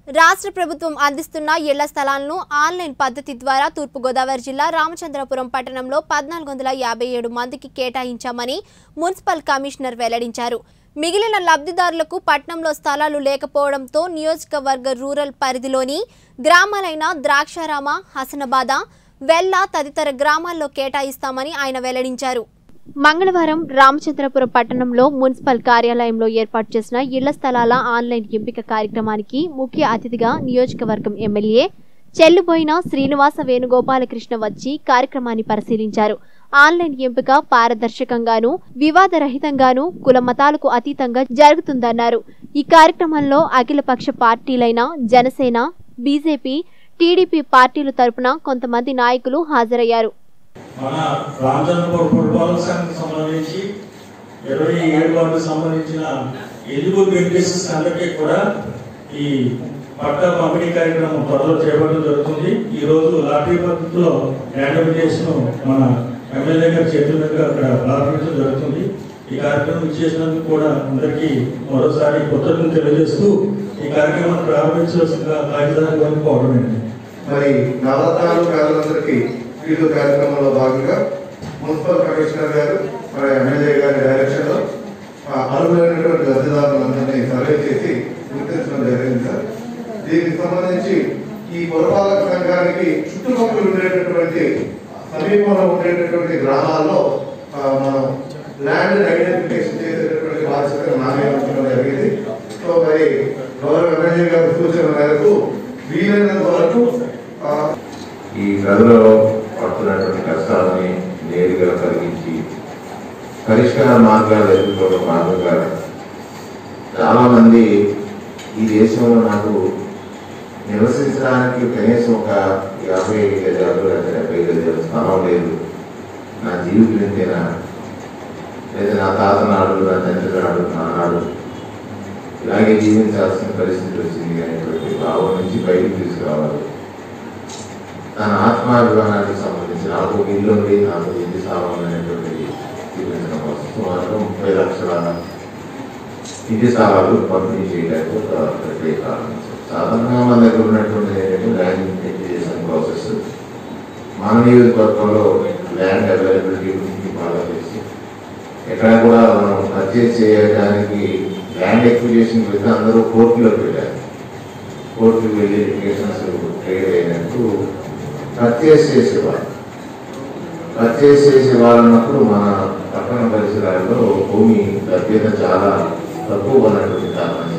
రాష్ట్ర ప్రభుత్వం అందిస్తున్న ఇళ్ల స్థలాలను ఆన్లైన్ పద్ధతి ద్వారా తూర్పుగోదావరి జిల్లా రామచంద్రపురం పట్టణంలో పద్నాలుగు వందల యాభై ఏడు మందికి కేటాయించామని మున్సిపల్ కమిషనర్ వెల్లడించారు మిగిలిన లబ్ధిదారులకు పట్నంలో స్థలాలు లేకపోవడంతో నియోజకవర్గ రూరల్ పరిధిలోని గ్రామాలైన ద్రాక్షారామ హసనబాద వెల్ల తదితర గ్రామాల్లో కేటాయిస్తామని ఆయన వెల్లడించారు మంగళవారం రామచంద్రపురం పట్టణంలో మున్సిపల్ కార్యాలయంలో ఏర్పాటు చేసిన ఇళ్ల స్థలాల ఆన్లైన్ ఎంపిక కార్యక్రమానికి ముఖ్య అతిథిగా నియోజకవర్గం ఎమ్మెల్యే చెల్లుబోయిన శ్రీనివాస వేణుగోపాలకృష్ణ వచ్చి కార్యక్రమాన్ని పరిశీలించారు ఆన్లైన్ ఎంపిక పారదర్శకంగాను వివాదరహితంగాను కుల మతాలకు అతీతంగా జరుగుతుందన్నారు ఈ కార్యక్రమంలో అఖిలపక్ష పార్టీలైన జనసేన బీజేపీ టీడీపీ పార్టీల తరపున కొంతమంది నాయకులు హాజరయ్యారు మన రామచంద్రపూర్ ఫుట్బాల్ సంఘం సంబంధించి ఇరవై ఏడు వార్డుకు సంబంధించిన ఎలుగు బెనిఫిషరీస్ అందరికీ కూడా ఈ పట్ట పంపిణీ కార్యక్రమం త్వరలో చేపట్టడం జరుగుతుంది ఈ రోజు లాటరీ పద్ధతిలో ర్యాండమైజేషన్ మన ఎమ్మెల్యే గారి చేతుల మీదుగా అక్కడ ప్రారంభించడం జరుగుతుంది ఈ కార్యక్రమం ఇచ్చేసినందుకు కూడా అందరికీ మరోసారి కృతజ్ఞతలు తెలియజేస్తూ ఈ కార్యక్రమాన్ని ప్రారంభించవలసిందిగా కాగితాన్ని కోరుకోవడమేంటి మరి నవరత్నాలు పేదలందరికీ వీళ్ళు కార్యక్రమంలో భాగంగా మున్సిపల్ కమిషనర్ గారు మరి ఎమ్మెల్యే గారి డైరెక్షన్ లో ఆ అర్హులైనటువంటి లబ్ధిదారులందరినీ సర్వే చేసి గుర్తించడం జరిగింది సార్ దీనికి సంబంధించి ఈ పురపాలక సంఘానికి చుట్టుపక్కల ఉండేటటువంటి సమీపంలో ఉండేటటువంటి గ్రామాల్లో ఆ, మనం ల్యాండ్ ఐడెంటిఫికేషన్ చేసేటటువంటి బాధ్యత నామే ఉంచడం జరిగింది సో మరి గౌరవ ఎమ్మెల్యే గారి సూచన మేరకు వీలైనంత వరకు ఆ, ఈ ప్రజలు పడుతున్నటువంటి కష్టాలని నేరుగా కలిగించి పరిష్కార మార్గాలు ఎదుర్కోవడం భాగంగా చాలా మంది ఈ దేశంలో నాకు నివసించడానికి కనీసం ఒక యాభై గజాలు లేదా డెబ్బై గజాలు స్థలం లేదు నా జీవితం ఇంతేనా లేదా నా తాత నాడు నా తండ్రి నాడు నా నాడు ఇలాగే జీవించాల్సిన పరిస్థితి వచ్చింది అనేటువంటి భావం నుంచి బయటకు తీసుకురావాలి తన ఆత్మాభిమానానికి సంబంధించి నాకు ఒక ఇల్లు ఉంది నాకు ఇది సామాన్యమైనటువంటి చూపించడం కోసం సుమారు ముప్పై లక్షల ఇంటి స్థలాలు పంపిణీ చేయడానికి ఒక ప్రక్రియ ప్రారంభించారు సాధారణంగా మన దగ్గర ఉన్నటువంటి ఏంటంటే ల్యాండ్ ఎక్విజిషన్ ప్రాసెస్ మన నియోజకవర్గంలో ల్యాండ్ అవైలబిలిటీ గురించి బాగా తెలిసి ఎక్కడ కూడా మనం పర్చేజ్ చేయడానికి ల్యాండ్ ఎక్విజిషన్ పెడితే అందరూ కోర్టులో పెట్టారు కోర్టుకు వెళ్ళి లిటిగేషన్స్ ట్రేడ్ అయినట్టు పర్చేస్ చేసేవారు పర్చేస్ చేసే వాళ్ళన్నప్పుడు మన పట్టణ పరిసరాల్లో భూమి లభ్యత చాలా తక్కువ ఉన్నటువంటి కారణం